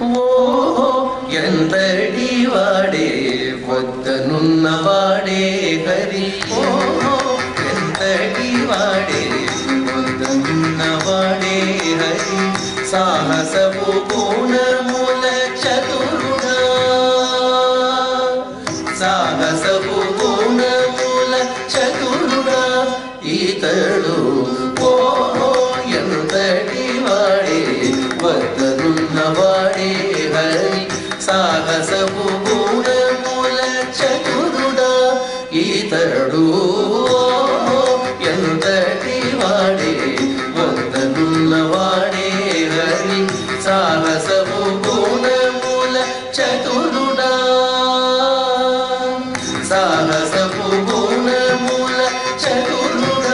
ఓ ఎంతటి వాడే వద్దనున్న వాడే హరి ఓ ఎంతటి వాడే వద్దనున్న వాడే హరి సాహసపు గుణముల చతురుడా సాహసపు గుణముల చతురుడా ఈతడు ఓ ఎంతటి వాడే వద్దనున్న వాడే హరి సాహసపు గుణముల చతురుడా ఈతడు ఓ ఎంతటి వాడే వద్దనున్న వాడే హరి సాహసపు గుణముల చతురుడా సాహసపు గుణముల చతురుడా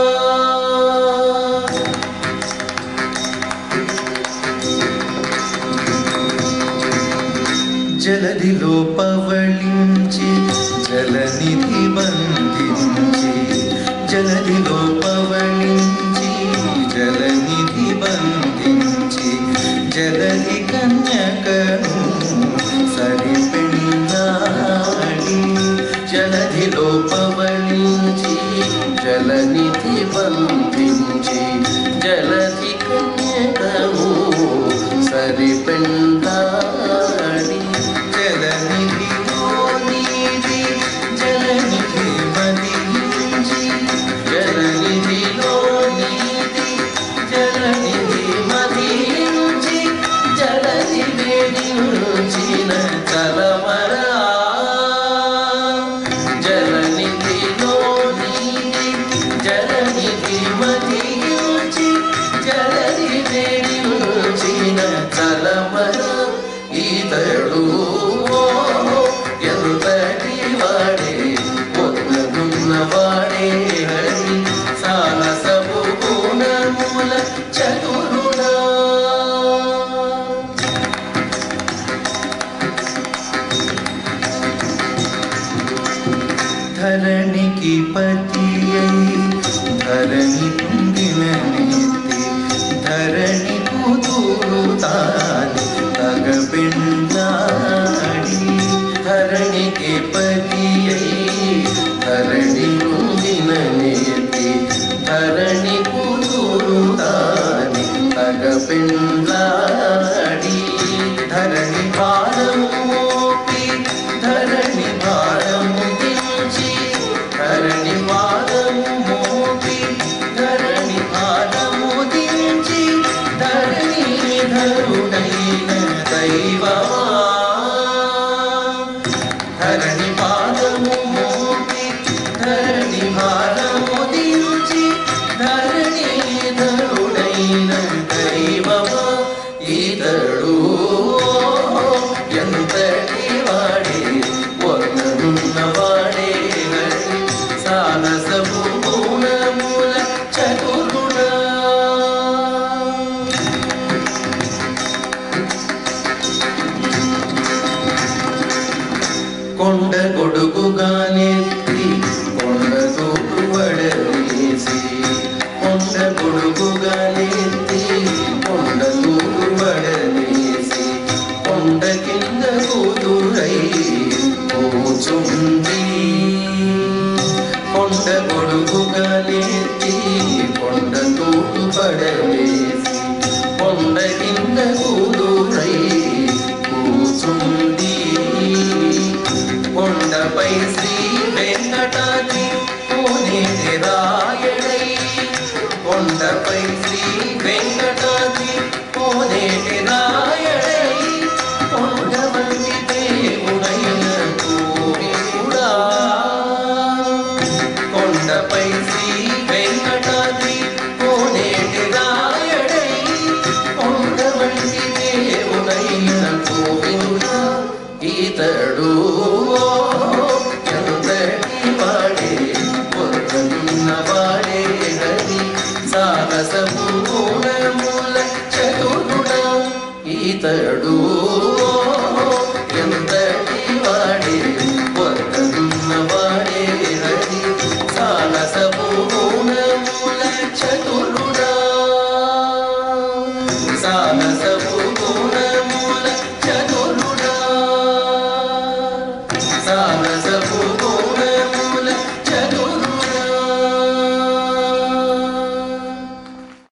జలదిలో పవళించి జలనిధి బంధించి జలదిలో పవళించి జలనిధి బంధించి జలది కన్యకను సరిపెళ్ళాడి జలదిలో పవళించి జలనిధి బంధించి జలది కన్యకను సరిపెళ్ళాడి జలనిధిలో నీది జలనిధి మదించి జలనిధిలో నీది జలనిధి మదించి జలది వేడించిన చలమరా జలనిధిలో నీది జలనిధి మదించి జలది వేడించిన చలమరా ఈతడు ఎంతటి వాడే పొందనున్న వాడే హరి సాహసపు గుణముల చతురుడా ధరణికి పతి అయి ధరణి పొందిన నీతి ధరణి కుదురు తాని తగబెండాడి ధరణికి పతి అయి ధరణి పొందిన నీతి ధరణి కుదురు తాని తగబెండాడి ధరణి భారము మోపి ధరణి భారము దించి ధరణి భారము మోపి ధరణి భారము దించి ధరణి ధరుడైన దైవమా ధరణి పాదము మోపి ధరణి భారము దించి ధరణి ధరుడైన దైవమా ఈతడు ఎంతటి వాడే వందనున్న వాడే హరి సాహసపు గుణముల చతురుడా కొండ గొడుగుగానెత్తి కొండ తోపు వడవేసి కొండ గొడుగుగానెత్తి కొండ తోపు వడవేసి కొండ కింద కూతురై కూచుంది కొండ గొడుగుగానెత్తి కొండ తోపు పడవేసి కొండ కింద కూతురై కూచుంది కొండపై శ్రీ వెంకటాద్రి కోనేటి రాయడై కొండపై శ్రీ వెంకటాద్రి కోనేటి రాయడై కొండ వంటి దేవుడైన కోవిదుడా కొండపై శ్రీ వెంకటాద్రి కోనేటి రాయడై కొండ వంటి దేవుడైన కోవిదుడా ఈతడు ఎంతటి వాడే పొందనున్న వాడే హరి సాహసము గుణముల చతురుడా ఈతడు